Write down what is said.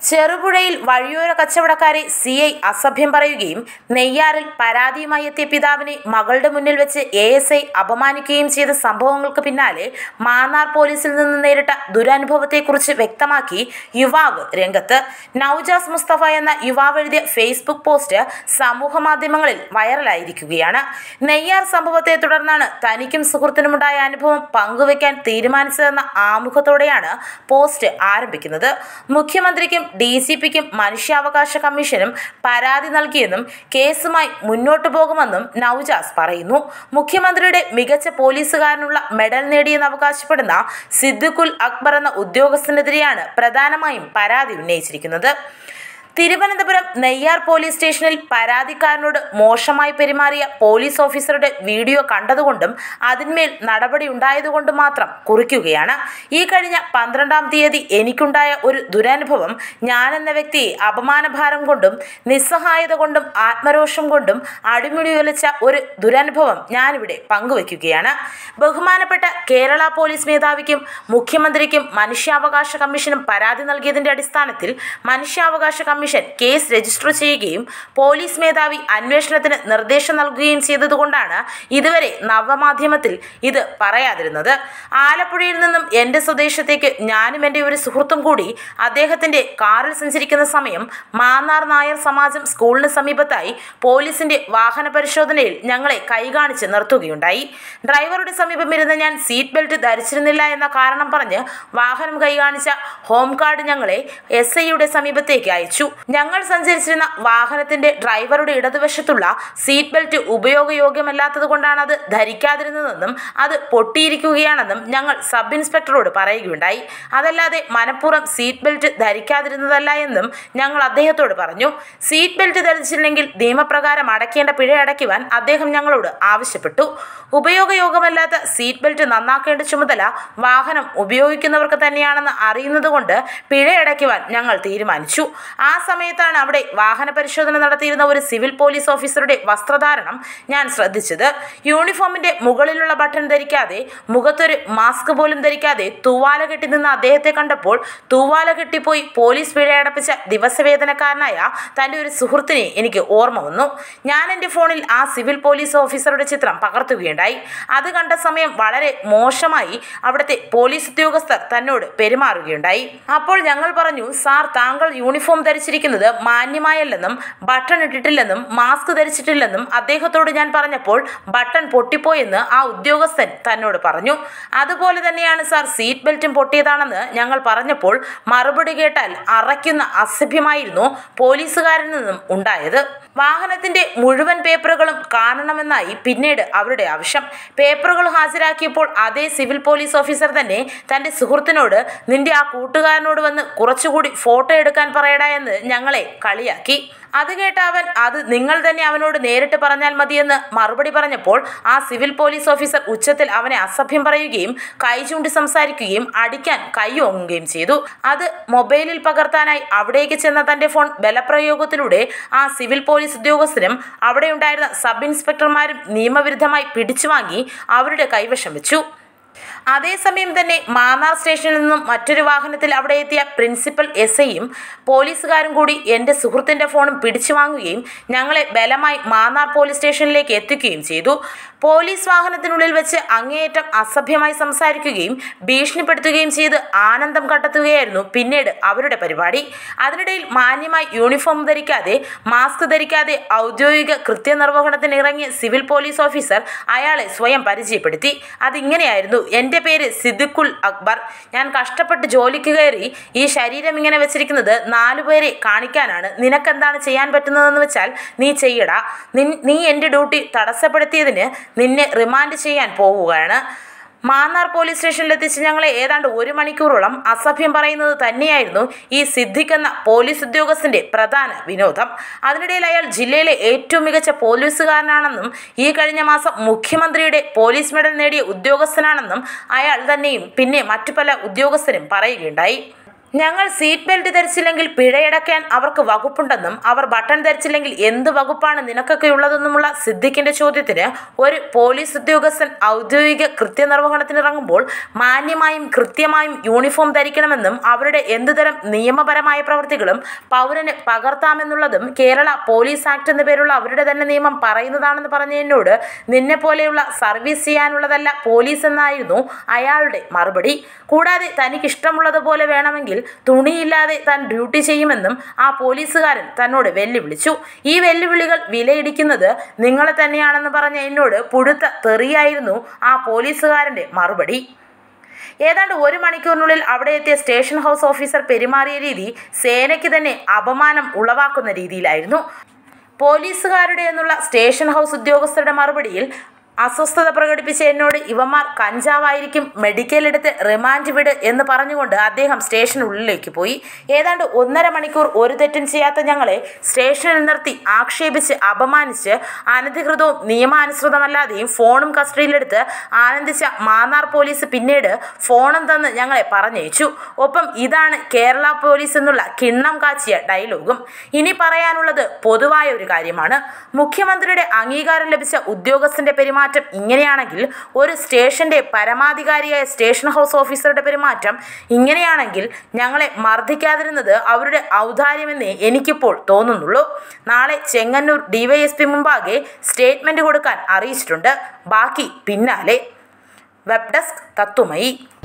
ചെറുപുഴയിൽ വഴിയോര കച്ചവടക്കാരെ C I അസഭ്യം പറയുകയും നെയ്യാറിൽ പരാതിയുമായി എത്തിയ പിതാവിനെ മകളുടെ മുന്നിൽ വെച്ച് എ എസ് ഐ അപമാനിക്കുകയും ചെയ്ത സംഭവങ്ങൾക്ക് പിന്നാലെ മാന്നാർ പോലീസിൽ നിന്ന് നേരിട്ട ദുരനുഭവത്തെക്കുറിച്ച് വ്യക്തമാക്കി യുവാവ് രംഗത്ത് നൌജാസ് മുസ്തഫ എന്ന യുവാവ് എഴുതിയ ഫേസ്ബുക്ക് പോസ്റ്റ് സമൂഹ മാധ്യമങ്ങളിൽ വൈറലായിരിക്കുകയാണ് നെയ്യാർ സംഭവത്തെ തുടർന്നാണ് തനിക്കും സുഹൃത്തിനുമുണ്ടായ അനുഭവം പങ്കുവയ്ക്കാൻ തീരുമാനിച്ചതെന്ന ആമുഖത്തോടെയാണ് പോസ്റ്റ് ആരംഭിക്കുന്നത് മുഖ്യമന്ത്രിക്കും ഡി സി പിക്കും മനുഷ്യാവകാശ കമ്മീഷനും പരാതി നൽകിയെന്നും കേസുമായി മുന്നോട്ടു പോകുമെന്നും നൌജാസ് പറയുന്നു മുഖ്യമന്ത്രിയുടെ മികച്ച പോലീസുകാരനുള്ള മെഡൽ നേടിയെന്ന് അവകാശപ്പെടുന്ന സിദ്ദിഖുൽ അക്ബർ എന്ന ഉദ്യോഗസ്ഥനെതിരെയാണ് പ്രധാനമായും പരാതി ഉന്നയിച്ചിരിക്കുന്നത് തിരുവനന്തപുരം നെയ്യാർ പോലീസ് സ്റ്റേഷനിൽ പരാതിക്കാരനോട് മോശമായി പെരുമാറിയ പോലീസ് ഓഫീസറുടെ വീഡിയോ കണ്ടതുകൊണ്ടും അതിന്മേൽ നടപടി ഉണ്ടായതുകൊണ്ടും മാത്രം കുറിക്കുകയാണ് ഈ കഴിഞ്ഞ പന്ത്രണ്ടാം തീയതി എനിക്കുണ്ടായ ഒരു ദുരനുഭവം ഞാനെന്ന വ്യക്തിയെ അപമാനഭാരം കൊണ്ടും നിസ്സഹായത കൊണ്ടും ആത്മരോഷം കൊണ്ടും അടിമുടി ഉലച്ച ഒരു ദുരനുഭവം ഞാനിവിടെ പങ്കുവയ്ക്കുകയാണ് ബഹുമാനപ്പെട്ട കേരള പോലീസ് മേധാവിക്കും മുഖ്യമന്ത്രിക്കും മനുഷ്യാവകാശ കമ്മീഷനും പരാതി നൽകിയതിന്റെ അടിസ്ഥാനത്തിൽ മനുഷ്യാവകാശ കമ്മീഷൻ കേസ് രജിസ്റ്റർ ചെയ്യുകയും പോലീസ് മേധാവി അന്വേഷണത്തിന് നിർദ്ദേശം നൽകുകയും ചെയ്തതുകൊണ്ടാണ് ഇതുവരെ നവമാധ്യമത്തിൽ ഇത് പറയാതിരുന്നത് ആലപ്പുഴയിൽ നിന്നും എൻ്റെ സ്വദേശത്തേക്ക് ഞാനും എൻ്റെ ഒരു സുഹൃത്തും കൂടി അദ്ദേഹത്തിൻ്റെ കാറിൽ സഞ്ചരിക്കുന്ന സമയം മാന്നാർ നായർ സമാജം സ്കൂളിന് സമീപത്തായി പോലീസിന്റെ വാഹന പരിശോധനയിൽ ഞങ്ങളെ കൈകാണിച്ച് നിർത്തുകയുണ്ടായി ഡ്രൈവറുടെ സമീപം ഇരുന്ന് ഞാൻ സീറ്റ് ബെൽറ്റ് ധരിച്ചിരുന്നില്ല എന്ന കാരണം പറഞ്ഞ് വാഹനം കൈകാണിച്ച ഹോം കാർഡ് ഞങ്ങളെ എസ് ഐയുടെ സമീപത്തേക്ക് അയച്ചു ഞങ്ങൾ സഞ്ചരിച്ചിരുന്ന വാഹനത്തിന്റെ ഡ്രൈവറുടെ ഇടതുവശത്തുള്ള സീറ്റ് ബെൽറ്റ് ഉപയോഗയോഗ്യമല്ലാത്തത് കൊണ്ടാണ് അത് ധരിക്കാതിരുന്നതെന്നും അത് പൊട്ടിയിരിക്കുകയാണെന്നും ഞങ്ങൾ സബ് ഇൻസ്പെക്ടറോട് പറയുകയുണ്ടായി അതല്ലാതെ മനഃപൂർവ്വം സീറ്റ് ബെൽറ്റ് ധരിക്കാതിരുന്നതല്ല എന്നും ഞങ്ങൾ അദ്ദേഹത്തോട് പറഞ്ഞു സീറ്റ് ബെൽറ്റ് ധരിച്ചില്ലെങ്കിൽ നിയമപ്രകാരം അടയ്ക്കേണ്ട പിഴ അടയ്ക്കുവാൻ അദ്ദേഹം ഞങ്ങളോട് ആവശ്യപ്പെട്ടു ഉപയോഗയോഗ്യമല്ലാത്ത സീറ്റ് ബെൽറ്റ് നന്നാക്കേണ്ട ചുമതല വാഹനം ഉപയോഗിക്കുന്നവർക്ക് തന്നെയാണെന്ന് അറിയുന്നത് കൊണ്ട് പിഴ അടയ്ക്കുവാൻ ഞങ്ങൾ തീരുമാനിച്ചു ആ സമയത്താണ് അവിടെ വാഹന പരിശോധന നടത്തിയിരുന്ന ഒരു സിവിൽ പോലീസ് ഓഫീസറുടെ വസ്ത്രധാരണം ഞാൻ ശ്രദ്ധിച്ചത് യൂണിഫോമിന്റെ മുകളിലുള്ള ബട്ടൺ ധരിക്കാതെ മുഖത്തൊരു മാസ്ക് പോലും ധരിക്കാതെ തൂവാല കെട്ടി നിന്ന അദ്ദേഹത്തെ കണ്ടപ്പോൾ തൂവാല കെട്ടിപ്പോയി പോലീസ് പിഴയടപ്പിച്ച ദിവസവേതനക്കാരനായ തൻ്റെ ഒരു സുഹൃത്തിനെ എനിക്ക് ഓർമ്മ വന്നു ഞാൻ എൻ്റെ ഫോണിൽ ആ സിവിൽ പോലീസ് ഓഫീസറുടെ ചിത്രം പകർത്തുകയുണ്ടായി അത് കണ്ട സമയം വളരെ മോശമായി അവിടുത്തെ പോലീസ് ഉദ്യോഗസ്ഥർ തന്നോട് പെരുമാറുകയുണ്ടായി അപ്പോൾ ഞങ്ങൾ പറഞ്ഞു സാർ താങ്കൾ യൂണിഫോം ധരിച്ചിരിക്കുന്നത് മാന്യമായല്ലെന്നും ബട്ടൺ ഇട്ടിട്ടില്ലെന്നും മാസ്ക് ധരിച്ചിട്ടില്ലെന്നും അദ്ദേഹത്തോട് ഞാൻ പറഞ്ഞപ്പോൾ ബട്ടൺ പൊട്ടിപ്പോയെന്ന് ആ ഉദ്യോഗസ്ഥൻ തന്നോട് പറഞ്ഞു അതുപോലെ തന്നെയാണ് സാർ സീറ്റ് ബെൽറ്റും പൊട്ടിയതാണെന്ന് ഞങ്ങൾ പറഞ്ഞപ്പോൾ മറുപടി കേട്ടാൽ അറയ്ക്കുന്ന അസഭ്യമായിരുന്നു പോലീസുകാരിൽ നിന്നും ഉണ്ടായത് വാഹനത്തിന്റെ മുഴുവൻ പേപ്പറുകളും കാണണമെന്നായി പിന്നീട് അവരുടെ ആവശ്യം പേപ്പറുകൾ ഹാജരാക്കിയപ്പോൾ അതേ സിവിൽ പോലീസ് ഓഫീസർ തന്നെ തന്റെ സുഹൃത്തിനോട് നിന്റെ ആ കൂട്ടുകാരനോട് വന്ന് കുറച്ചുകൂടി ഫോട്ടോ എടുക്കാൻ പറയടാ എന്ന് ഞങ്ങളെ കളിയാക്കി അത് കേട്ട അവൻ അത് നിങ്ങൾ തന്നെ അവനോട് നേരിട്ട് പറഞ്ഞാൽ മതിയെന്ന് മറുപടി പറഞ്ഞപ്പോൾ ആ സിവിൽ പോലീസ് ഓഫീസർ ഉച്ചത്തിൽ അവനെ അസഭ്യം പറയുകയും കൈ ചൂണ്ടി സംസാരിക്കുകയും അടിക്കാൻ കൈ ഓങ്ങുകയും ചെയ്തു അത് മൊബൈലിൽ പകർത്താനായി അവിടേക്ക് ചെന്ന തന്റെ ഫോൺ ബലപ്രയോഗത്തിലൂടെ ആ സിവിൽ പോലീസ് ഉദ്യോഗസ്ഥരും അവിടെ ഉണ്ടായിരുന്ന സബ് ഇൻസ്പെക്ടർമാരും നിയമവിരുദ്ധമായി പിടിച്ചു വാങ്ങി അവരുടെ കൈവശം വെച്ചു അതേസമയം തന്നെ മാന്നാർ സ്റ്റേഷനിൽ നിന്നും മറ്റൊരു വാഹനത്തിൽ അവിടെ എത്തിയ പ്രിൻസിപ്പൽ എസ് ഐയും പോലീസുകാരും കൂടി എൻ്റെ സുഹൃത്തിൻ്റെ ഫോണും പിടിച്ചു വാങ്ങുകയും ഞങ്ങളെ ബലമായി മാന്നാർ പോലീസ് സ്റ്റേഷനിലേക്ക് എത്തിക്കുകയും ചെയ്തു പോലീസ് വാഹനത്തിനുള്ളിൽ വെച്ച് അങ്ങേയറ്റം അസഭ്യമായി സംസാരിക്കുകയും ഭീഷണിപ്പെടുത്തുകയും ചെയ്ത് ആനന്ദം കണ്ടെത്തുകയായിരുന്നു പിന്നീട് അവരുടെ പരിപാടി അതിനിടയിൽ മാന്യമായി യൂണിഫോം ധരിക്കാതെ മാസ്ക് ധരിക്കാതെ ഔദ്യോഗിക കൃത്യനിർവഹണത്തിന് ഇറങ്ങിയ സിവിൽ പോലീസ് ഓഫീസർ അയാളെ സ്വയം പരിചയപ്പെടുത്തി അതിങ്ങനെയായിരുന്നു എൻ്റെ പേര് സിദ്ദിഖുൽ അക്ബർ ഞാൻ കഷ്ടപ്പെട്ട് ജോലിക്ക് കയറി ഈ ശരീരം ഇങ്ങനെ വെച്ചിരിക്കുന്നത് നാലുപേരെ കാണിക്കാനാണ് നിനക്കെന്താണ് ചെയ്യാൻ പറ്റുന്നതെന്ന് വെച്ചാൽ നീ ചെയ്യടാ നിൻ നീ എൻ്റെ ഡ്യൂട്ടി തടസ്സപ്പെടുത്തിയതിന് നിന്നെ റിമാൻഡ് ചെയ്യാൻ പോവുകയാണ് മാന്നാർ പോലീസ് സ്റ്റേഷനിലെത്തിച്ച് ഞങ്ങളെ ഏതാണ്ട് ഒരു മണിക്കൂറോളം അസഭ്യം പറയുന്നത് തന്നെയായിരുന്നു ഈ സിദ്ദിഖ് എന്ന പോലീസ് ഉദ്യോഗസ്ഥന്റെ പ്രധാന വിനോദം അതിനിടയിൽ അയാൾ ജില്ലയിലെ ഏറ്റവും മികച്ച പോലീസുകാരനാണെന്നും ഈ കഴിഞ്ഞ മാസം മുഖ്യമന്ത്രിയുടെ പോലീസ് മെഡൽ നേടിയ ഉദ്യോഗസ്ഥനാണെന്നും അയാൾ തന്നെയും പിന്നെ മറ്റു പല ഉദ്യോഗസ്ഥരും പറയുകയുണ്ടായി ഞങ്ങൾ സീറ്റ് ബെൽറ്റ് ധരിച്ചില്ലെങ്കിൽ പിഴയടയ്ക്കാൻ അവർക്ക് വകുപ്പുണ്ടെന്നും അവർ ബട്ടൺ ധരിച്ചില്ലെങ്കിൽ എന്ത് വകുപ്പാണ് നിനക്കൊക്കെ ഉള്ളതെന്നുമുള്ള സിദ്ദിഖിന്റെ ചോദ്യത്തിന് ഒരു പോലീസ് ഉദ്യോഗസ്ഥൻ ഔദ്യോഗിക കൃത്യനിർവഹണത്തിനിറങ്ങുമ്പോൾ മാന്യമായും കൃത്യമായും യൂണിഫോം ധരിക്കണമെന്നും അവരുടെ എന്തുതരം നിയമപരമായ പ്രവൃത്തികളും പൗരന് പകർത്താമെന്നുള്ളതും കേരള പോലീസ് ആക്ട് എന്ന പേരുള്ള അവരുടെ തന്നെ നിയമം പറയുന്നതാണെന്ന് പറഞ്ഞ എന്നോട് നിന്നെ പോലെയുള്ള സർവീസ് ചെയ്യാനുള്ളതല്ല പോലീസ് എന്നായിരുന്നു അയാളുടെ മറുപടി കൂടാതെ തനിക്ക് ഇഷ്ടമുള്ളതുപോലെ വേണമെങ്കിൽ തുണിയില്ലാതെ താൻ ഡ്യൂട്ടി ചെയ്യുമെന്നും ആ പോലീസുകാരൻ തന്നോട് വെല്ലുവിളിച്ചു ഈ വെല്ലുവിളികൾ വിലയിടിക്കുന്നത് നിങ്ങളെ തന്നെയാണെന്ന് പറഞ്ഞ എന്നോട് പുഴുത്ത തെറിയായിരുന്നു ആ പോലീസുകാരൻ്റെ മറുപടി ഏതാണ്ട് ഒരു മണിക്കൂറിനുള്ളിൽ അവിടെ എത്തിയ സ്റ്റേഷൻ ഹൗസ് ഓഫീസർ പെരുമാറിയ രീതി സേനയ്ക്ക് തന്നെ അപമാനം ഉളവാക്കുന്ന രീതിയിലായിരുന്നു പോലീസുകാരുടെ എന്നുള്ള സ്റ്റേഷൻ ഹൗസ് ഉദ്യോഗസ്ഥരുടെ മറുപടിയിൽ അസ്വസ്ഥത പ്രകടിപ്പിച്ച എന്നോട് ഇവന്മാർ കഞ്ചാവായിരിക്കും മെഡിക്കൽ എടുത്ത് റിമാൻഡ് വിട് എന്ന് പറഞ്ഞുകൊണ്ട് അദ്ദേഹം സ്റ്റേഷനുള്ളിലേക്ക് പോയി ഏതാണ്ട് ഒന്നര മണിക്കൂർ ഒരു തെറ്റും ചെയ്യാത്ത ഞങ്ങളെ സ്റ്റേഷനിൽ നിർത്തി ആക്ഷേപിച്ച് അപമാനിച്ച് അനധികൃതവും നിയമാനുസൃതമല്ലാതെയും ഫോണും കസ്റ്റഡിയിലെടുത്ത് ആനന്ദിച്ച മാന്നാർ പോലീസ് പിന്നീട് ഫോണും തന്ന് ഞങ്ങളെ പറഞ്ഞയച്ചു ഒപ്പം ഇതാണ് കേരള പോലീസ് എന്നുള്ള കിണ്ണം കാച്ചിയ ഡയലോഗും ഇനി പറയാനുള്ളത് പൊതുവായ ഒരു കാര്യമാണ് മുഖ്യമന്ത്രിയുടെ അംഗീകാരം ലഭിച്ച ഉദ്യോഗസ്ഥന്റെ പെരുമാറ്റം ഇങ്ങനെയാണെങ്കിൽ ഒരു സ്റ്റേഷന്റെ പരമാധികാരിയായ സ്റ്റേഷൻ ഹൗസ് ഓഫീസറുടെ പെരുമാറ്റം ഇങ്ങനെയാണെങ്കിൽ ഞങ്ങളെ മർദ്ദിക്കാതിരുന്നത് അവരുടെ ഔദാര്യമെന്നേ എനിക്കിപ്പോൾ തോന്നുന്നുള്ളൂ നാളെ ചെങ്ങന്നൂർ ഡിവൈഎസ്പി മുമ്പാകെ സ്റ്റേറ്റ്മെന്റ് കൊടുക്കാൻ അറിയിച്ചിട്ടുണ്ട് ബാക്കി പിന്നാലെ വെബ് ഡെസ്ക് തത്തുമയി